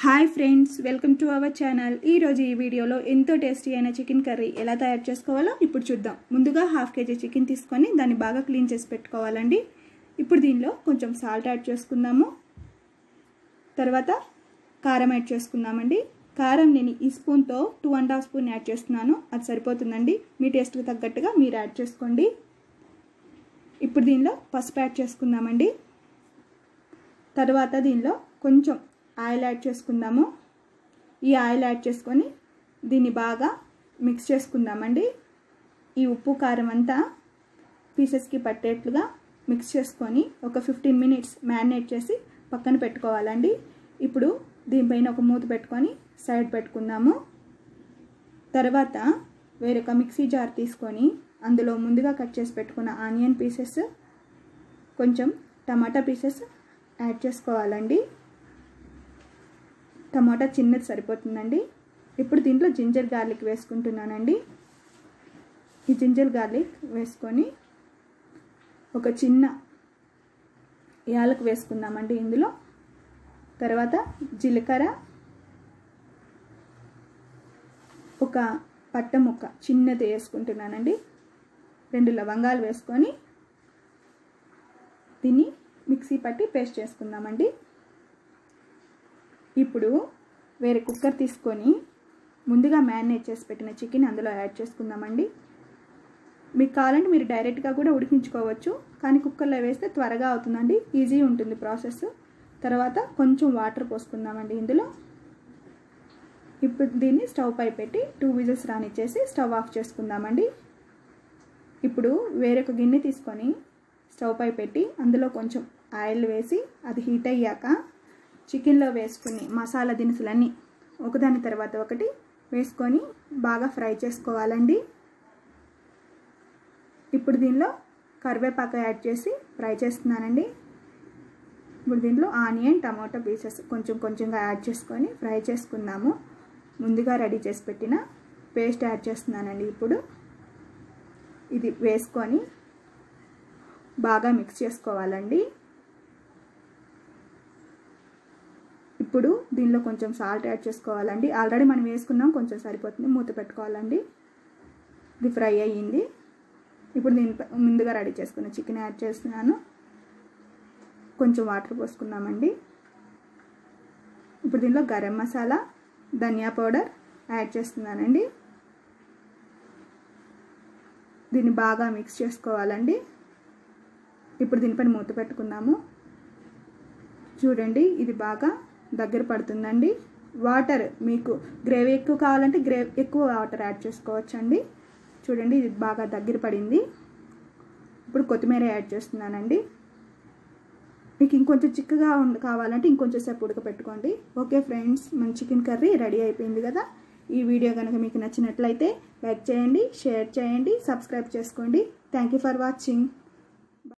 hi friends welcome to our channel ఈరోజు ఈ వీడియోలో ఎంతో టేస్టీ అయిన చికెన్ కర్రీ ఎలా తయారు చేసుకోవాలో ఇప్పుడు చూద్దాం ముందుగా హాఫ్ కేజీ చికెన్ తీసుకొని దాన్ని బాగా క్లీన్ చేసి పెట్టుకోవాలండి ఇప్పుడు దీనిలో కొంచెం సాల్ట్ యాడ్ చేసుకుందాము తర్వాత కారం యాడ్ చేసుకుందామండి కారం నేను ఈ స్పూన్తో two and half spoon add చేస్తున్నాను అది సరిపోతుందండి మీ టేస్ట్కి తగ్గట్టుగా మీరు యాడ్ చేసుకోండి ఇప్పుడు దీనిలో పసుపు యాడ్ చేసుకుందామండి తర్వాత దీనిలో కొంచెం ఆయిల్ యాడ్ చేసుకుందాము ఈ ఆయిల్ యాడ్ చేసుకొని దీన్ని బాగా మిక్స్ చేసుకుందామండి ఈ ఉప్పు కారం అంతా పీసెస్కి పట్టేట్లుగా మిక్స్ చేసుకొని ఒక ఫిఫ్టీన్ మినిట్స్ మ్యారినేట్ చేసి పక్కన పెట్టుకోవాలండి ఇప్పుడు దీనిపైన ఒక మూత పెట్టుకొని సైడ్ పెట్టుకుందాము తర్వాత వేరొక మిక్సీ జార్ తీసుకొని అందులో ముందుగా కట్ చేసి పెట్టుకున్న ఆనియన్ పీసెస్ కొంచెం టమాటా పీసెస్ యాడ్ చేసుకోవాలండి టమాటా చిన్నది సరిపోతుందండి ఇప్పుడు దీంట్లో జింజర్ గార్లిక్ వేసుకుంటున్నానండి ఈ జింజర్ గార్లిక్ వేసుకొని ఒక చిన్న యాలకు వేసుకుందామండి ఇందులో తర్వాత జీలకర్ర ఒక పట్ట ముక్క చిన్నది వేసుకుంటున్నానండి రెండు లవంగాలు వేసుకొని దీన్ని మిక్సీ పట్టి పేస్ట్ చేసుకుందామండి ఇప్పుడు వేరే కుక్కర్ తీసుకొని ముందుగా మ్యారినేట్ చేసి పెట్టిన చికెన్ అందులో యాడ్ చేసుకుందామండి మీకు కావాలంటే మీరు డైరెక్ట్గా కూడా ఉడికించుకోవచ్చు కానీ కుక్కర్లో వేస్తే త్వరగా అవుతుందండి ఈజీ ఉంటుంది ప్రాసెస్ తర్వాత కొంచెం వాటర్ పోసుకుందామండి ఇందులో ఇప్పుడు దీన్ని స్టవ్ పై పెట్టి టూ విజిల్స్ రానిచ్చేసి స్టవ్ ఆఫ్ చేసుకుందామండి ఇప్పుడు వేరొక గిన్నె తీసుకొని స్టవ్ పై పెట్టి అందులో కొంచెం ఆయిల్ వేసి అది హీట్ అయ్యాక చికెన్లో వేసుకుని మసాలా దినుసులన్నీ ఒకదాని తర్వాత ఒకటి వేసుకొని బాగా ఫ్రై చేసుకోవాలండి ఇప్పుడు దీనిలో కరివేపాకు యాడ్ చేసి ఫ్రై చేస్తున్నానండి ఇప్పుడు దీంట్లో ఆనియన్ టమాటో పీసెస్ కొంచెం కొంచెంగా యాడ్ చేసుకొని ఫ్రై చేసుకుందాము ముందుగా రెడీ చేసి పెట్టిన పేస్ట్ యాడ్ చేస్తున్నానండి ఇప్పుడు ఇది వేసుకొని బాగా మిక్స్ చేసుకోవాలండి ఇప్పుడు దీనిలో కొంచెం సాల్ట్ యాడ్ చేసుకోవాలండి ఆల్రెడీ మనం వేసుకున్నాం కొంచెం సరిపోతుంది మూత పెట్టుకోవాలండి ఇది ఫ్రై అయ్యింది ఇప్పుడు దీని ముందుగా రెడీ చేసుకున్న చికెన్ యాడ్ చేస్తున్నాను కొంచెం వాటర్ పోసుకుందామండి ఇప్పుడు దీనిలో గరం మసాలా ధనియా పౌడర్ యాడ్ చేస్తున్నానండి దీన్ని బాగా మిక్స్ చేసుకోవాలండి ఇప్పుడు దీనిపైన మూత పెట్టుకుందాము చూడండి ఇది బాగా దగ్గర పడుతుందండి వాటర్ మీకు గ్రేవీ ఎక్కువ కావాలంటే గ్రేవీ ఎక్కువ వాటర్ యాడ్ చేసుకోవచ్చండి చూడండి ఇది బాగా దగ్గర పడింది ఇప్పుడు కొత్తిమీర యాడ్ చేస్తున్నానండి మీకు ఇంకొంచెం చిక్కగా ఉండి కావాలంటే ఇంకొంచెం సేపు ఉడకపెట్టుకోండి ఓకే ఫ్రెండ్స్ మన చికెన్ కర్రీ రెడీ అయిపోయింది కదా ఈ వీడియో కనుక మీకు నచ్చినట్లయితే లైక్ చేయండి షేర్ చేయండి సబ్స్క్రైబ్ చేసుకోండి థ్యాంక్ ఫర్ వాచింగ్